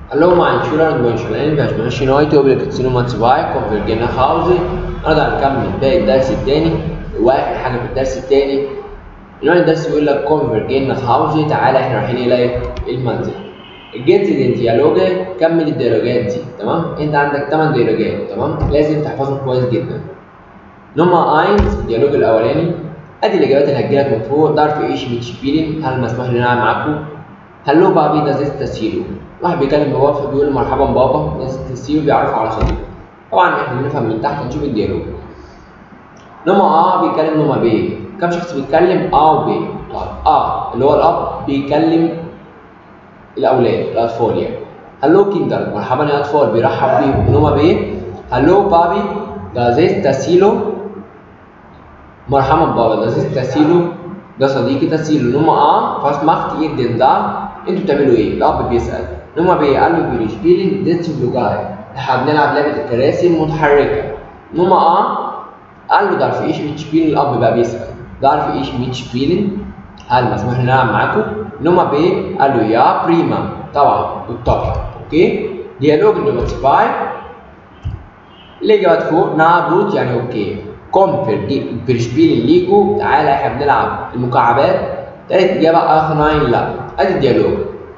Allora, in Schüler und Menschlein باشمهندس heute über الكاتسينو ماتسباي كونفرجينا هاوزي النهارده هنكمل باقي الدرس التاني واخر حاجه في الدرس التاني النهارده الدرس بيقول لك كونفرجينا هاوزي تعالى احنا رايحين الى المنزل الجنس دي ديالوجا كمل الديالوجات دي تمام انت عندك 8 ديالوجات تمام لازم تحفظهم كويس جدا نمرة 1 الديالوج الاولاني ادي الاجابات اللي هتجيلك من فوق ضرف ايش ميتشبيلين هل مسموح لنا نلعب معاكم هلو بابي ده زي تسيلو واحد بيكلم بابا فبيقول مرحبا بابا ده زي تسيلو بيعرف على صديقه طبعا احنا بنفهم من تحت نشوف الديالوج نوما اه بيكلم نوما بي كم شخص بيتكلم اه وبي طيب اه اللي هو الاب بيكلم الاولاد الاطفال يعني هلو كيندر مرحبا يا اطفال بيرحب بيهم نوما بي هلو بابي ده زي تسيلو مرحبا بابا ده زي تسيلو ده صديقي تسيلو نوما اه فاس ماخت ihr denn da انتوا بتعملوا ايه؟ الاب بيسال نوما بي قال له بيريش بيلين ديتس بلوجاي احنا بنلعب لعبه الكراسي المتحركه نوما اه قال له دارف ايش ميتشبيلين الاب بقى بيسال دارف ايش ميتشبيلين هل مسموح لنا نلعب معاكم؟ نوما بي قال له يا بريما طبعا بالطبع اوكي ديالوج نمرة 5 الاجابات فوق نعبوت يعني اوكي كوم بير شبيل ليجو تعالى احنا بنلعب المكعبات تالت اجابه اخر ناين لا ادي الديالوج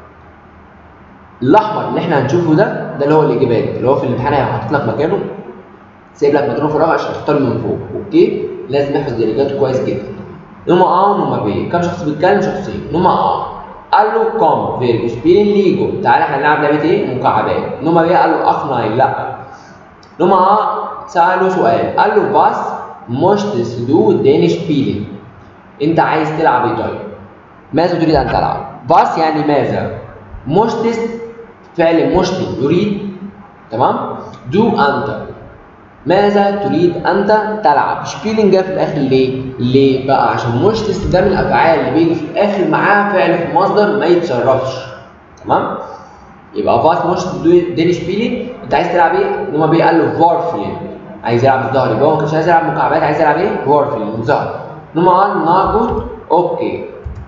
الاحمر اللي احنا هنشوفه ده ده اللي هو الاجابات اللي هو في الامتحان هيبقى حاطط لك مكانه سايب لك مكانه فراغ عشان تختار من فوق اوكي لازم نحفظ ديالوجاته كويس جدا نوما اه ونوما بي كم شخص بيتكلم شخصين نوما اه قال له كوم فيرجو سبيلين ليجو تعالى احنا هنلعب لعبه ايه مكعبات نوما بي قال له اخ ناين لا نوما اه ساله سؤال قال له باس موشتس دو دينش بيلين انت عايز تلعب ايه طيب ماذا تريد ان تلعب باس يعني ماذا مشتس فعل مشتم يريد تمام دو انت ماذا تريد انت تلعب شبيلين جه في الاخر ليه ليه بقى عشان مشتس ده من الافعال اللي بيجي في الاخر معاه فعل في مصدر ما يتصرفش تمام يبقى باس مشتس دو دين شبيلين انت عايز تلعب ايه نوما بي قال له فورفلين عايز يلعب الظهر يبقى هو ما كانش عايز يلعب مكعبات عايز يلعب ايه فورفلين الظهر نوما قال ناجوت اوكي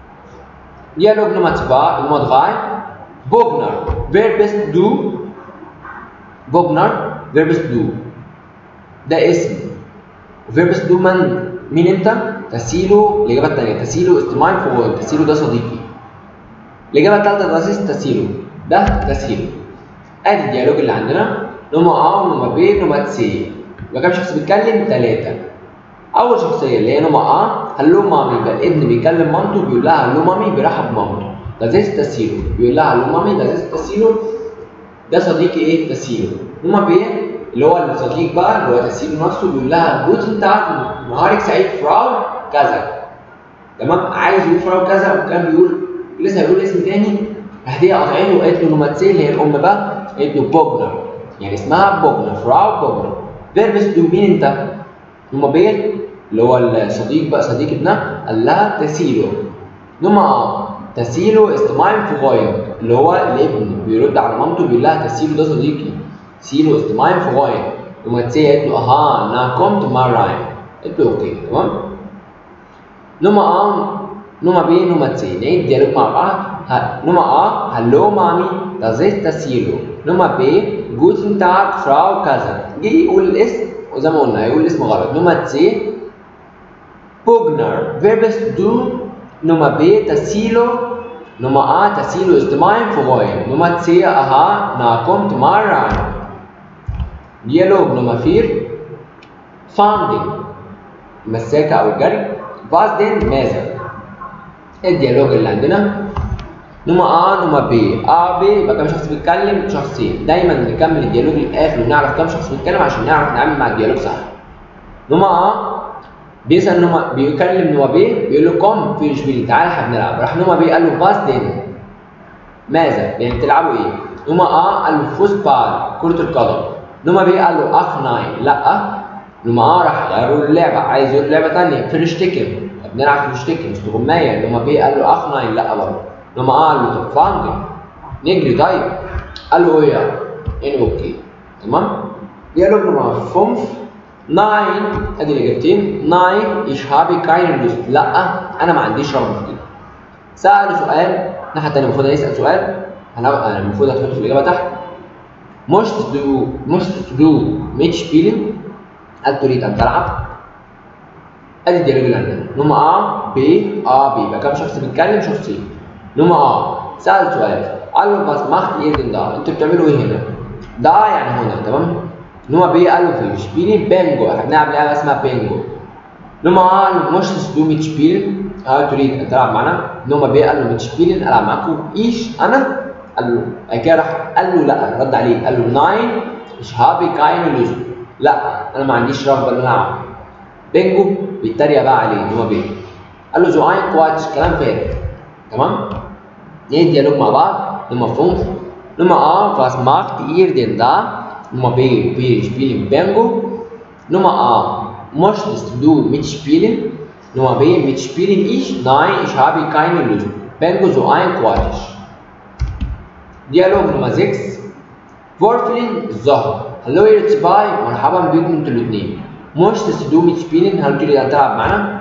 Dialog Nummer 2, Nummer 3. Bogner. Wer bist du? Bogner. Wer bist du? ده اسم. Wer bist du من؟ مين انت؟ تسيلو الإجابة الثانية تسيلو استماعي فوق تسيلو ده صديقي. الإجابة الثالثة ده اساس تسيلو. ده تسيلو. ادي الديالوج اللي عندنا نوما ا ونوما بي نوما سي. يبقى كام شخص بيتكلم؟ ثلاثة. اول شخصيه اللي هي نوما اه هلو مامي ده الابن بيكلم مامته بيقول لها هلو مامي بيرحب بمامته ده زي تسيلو بيقول لها هلو مامي ده زي تسيلو ده صديقي ايه تسيلو نوما بي اللي هو الصديق بقى اللي هو تسيلو نفسه بيقول لها جوتن تاج نهارك سعيد فراو كذا تمام عايز يقول فراو كذا وكان بيقول لسه هيقول اسم تاني راح هي قاطعين له وقالت له نوماتسي اللي هي الام بقى قالت له بوجنر يعني اسمها بوجنر فراو بوجنر فيربس دو مين انت؟ نوما بي اللي هو الصديق بقى صديق ابنها قال لها تسيلو نوما تسيلو استماعي في غاية اللي هو الابن بيرد على مامته بيقول لها تسيلو ده صديقي سيلو استماعي في غاية نوما تسي قالت له اها انا كنت مراي قالت له اوكي تمام نوما اه نوما بي نوما تسي نعيد ديالوج مع بعض نوما اه هلو مامي ده زي تسيلو نوما بي جوتن تاج فراو كذا جه يقول الاسم وزي ما قلنا هيقول الاسم غلط نوما تسي بوجنر فيربس دو نوما بي تسيلو نوما آ تسيلو استماعي فغوين نوما تسي أها ناكم تماران ديالوج نوما فير فاندين مساكة أو الجري فازدين ماذا الديالوج اللي عندنا نوما آ نوما بي آ بي يبقى كام شخص بيتكلم شخصين دايما نكمل الديالوج للآخر ونعرف كام شخص بيتكلم عشان نعرف نتعامل مع الديالوج صح نوما آ بيسال نوما بيكلم نوما بي بيقول له كوم في شبيلي تعالى احنا بنلعب راح نوما بي قال له باس دين ماذا؟ يعني بتلعبوا ايه؟ نوما اه قال له فوسبال كرة القدم نوما بي قال له اخ ناين لا نوما اه راح غيروا اللعبة عايز يقول لعبة ثانية فرشتكن بنلعب فرشتكن مش تغمية نوما بي قال له اخ ناين لا برضه نوما اه قال له طب فاندي نجري طيب قال له ايه يعني اوكي تمام؟ ديالوج نوما فونف ناين ادي الاجابتين ناين ich habe keine Lust لا انا ما عنديش رغبه في كده سأل سؤال الناحيه الثانيه المفروض يسال سؤال انا أنا المفروض هتحط في الاجابه تحت möchtest du möchtest du mitspielen هل تريد ان تلعب ادي الديالوج اللي عندنا نمرة ا ب ا ب يبقى كام شخص بيتكلم شخصين نمرة ا سأل سؤال قال له was macht ihr denn da انتوا بتعملوا ايه هنا ده يعني هنا تمام نمرة ب قال له في spielen بينجو احنا بنلعب لعبة اسمها بينجو نمرة ا قال له möchtest du mitspielen هل تريد ان تلعب معنا نمرة ب قال له mitspielen العب معاكم ايش انا قال له بعد كده راح قال له لا رد عليه قال له nein ich habe keine Lust لا انا ما عنديش رغبه ان انا العب بينجو بيتريق بقى عليه ان هو بيه قال له زو ein كواتش كلام فارغ تمام ايه الديالوج مع بعض المفهوم Nummer A, was macht ihr denn da? Nummer B, wir spielen Bingo. Nummer A, möchtest du mitspielen? Nummer B, mitspielen ich? Nein, ich habe keine Lust. Bingo so ein Quatsch. Dialog Nummer 6. Vorfilin الظهر. Hallo ihr zwei, مرحبا بكم انتوا الاثنين. möchtest du mitspielen؟ هل تريد ان تلعب معنا؟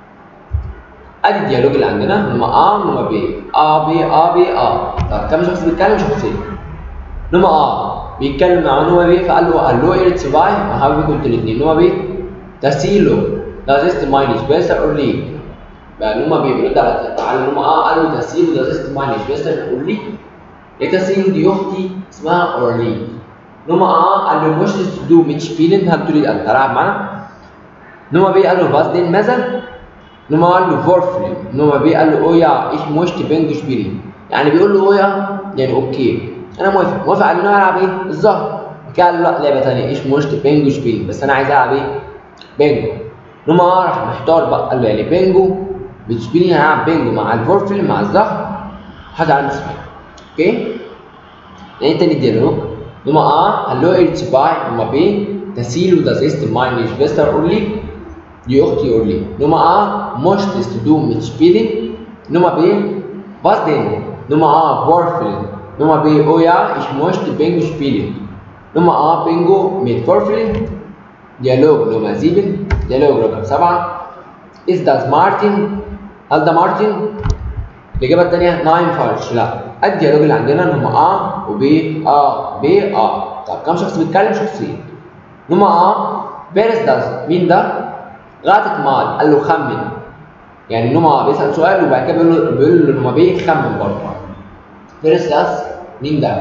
ادي الديالوج اللي عندنا نمرة A نمرة B A B A B A طب كم شخص بيتكلم شخصين نمرة A بيتكلم مع نمرة B فقال له hallo ihr zwei مرحبا بكم انتوا الاثنين نمرة B das Silo das ist meine Schwester Orly بقى نمرة B بيرد على على نمرة A قال له das Silo das ist meine Schwester Orly ايه das Silo دي اختي اسمها Orly نمرة A قال له möchtest du mitspielen هل تريد ان تلعب معنا نمرة B قال له was denn ماذا نوما قال له فورفلين نوما بي قال له اويا ايش موشت بينجو شبيلي يعني بيقول له اويا يعني اوكي انا موافق موافق على ان انا العب ايه الظهر قال له لا لعبه ثانيه ايش موشت بينجو شبيلي بس انا عايز العب ايه بينجو نوما راح محتار بقى قال له يعني بينجو بتشبيلي هلعب بينجو مع الفورفلين مع الظهر حاجه على نفسي اوكي يعني تاني ديالوج نوما ا hallo ihr zwei نوما بي تسيلو das ist meine Schwester Uli die اختي اورلي نمرة A möchtest du mitspielen نمرة B was denn نمرة A Vorfilm نمرة B oh ja ich möchte Bingo spielen نمرة A Bingo mit Vorfilm Dialog Nummer 7 Dialog رقم 7 ist das Martin هل ده مارتن الإجابة الثانية ناين فالش لا الديالوج اللي عندنا نمرة A و B A B A طب كم شخص بيتكلم شخصين نمرة A wer ist das مين ده غاتت مال قال له خمن يعني نوما بيسال سؤال وبعد كده بيقول له بيقول له نوما بيه خمن برضه فيرست داس مين ده؟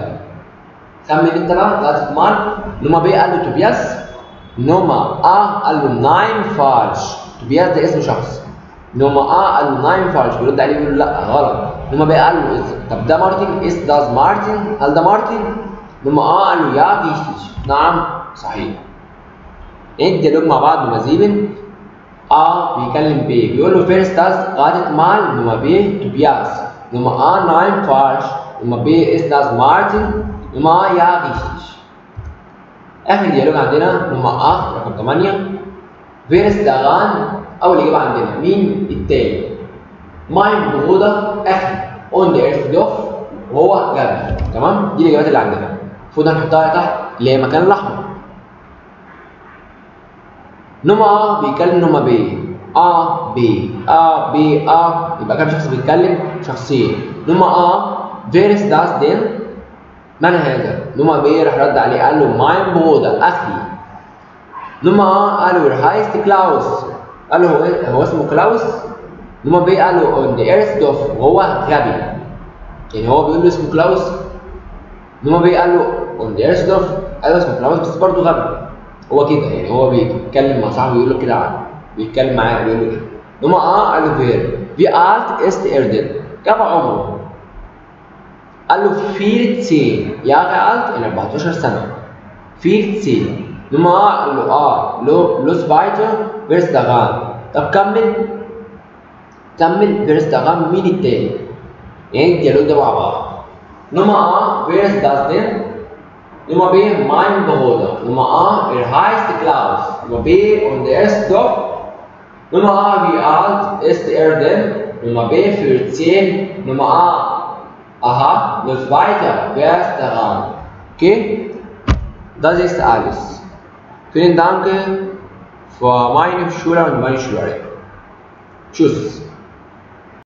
خمن انت بقى غاتت مال نوما بيه قال له توبياس نوما ا قال له ناين فالش توبياس ده اسم شخص نوما ا قال له ناين فالش بيرد عليه بيقول له لا غلط نوما بيه قال له طب ده مارتن اس داز مارتن هل ده مارتن؟ نوما ا قال له يا فيشتش نعم صحيح الديالوج مع بعض نوما زيبن A بيكلم B بيقول له فيرست das غادت مال نمرة B توبياس نمرة A nein falsch نمرة B ist das Martin نمرة A ja richtig آخر ديالوج عندنا نمرة A رقم 8 wer ist daran أول إجابة عندنا مين التاني mein Bruder أخي und er ist doch وهو جبل تمام دي الإجابات اللي عندنا المفروض هنحطها تحت اللي هي مكان الأحمر نوما A بيكلم نوما B A B A B A يبقى كام شخص بيتكلم؟ شخصين نوما A wer ist das denn؟ من هذا؟ نوما B راح رد عليه قال له mein Bruder أخي نوما A قال له er heißt كلاوس قال له هو إيه؟ هو اسمه كلاوس نوما B قال له und er ist doof وهو غبي يعني هو بيقول له اسمه كلاوس نوما B قال له und er ist doof ايوه اسمه كلاوس بس برضه غبي هو كده يعني هو بيتكلم مع صاحبه يقول له كده عنه بيتكلم معاه بيقول له كده نمرة اه قال له فير في alt ist er denn كم عمره قال له 14 Jahre alt يعني 14 سنة 14 نمرة اه قال له اه لو los weiter wer ist daran طب كمل كمل wer ist daran مين التاني يعني الديالوج ده مع بعض نمرة اه wer ist das denn Nummer B, mein Bruder. Nummer A, er heißt Klaus. Nummer B, und er ist doch. Nummer A, wie alt ist er denn? Nummer B, 14. Nummer A, aha, los weiter. Wer ist daran? Okay? Das ist alles. Vielen Dank für meine Schüler und meine Schülerin. Tschüss.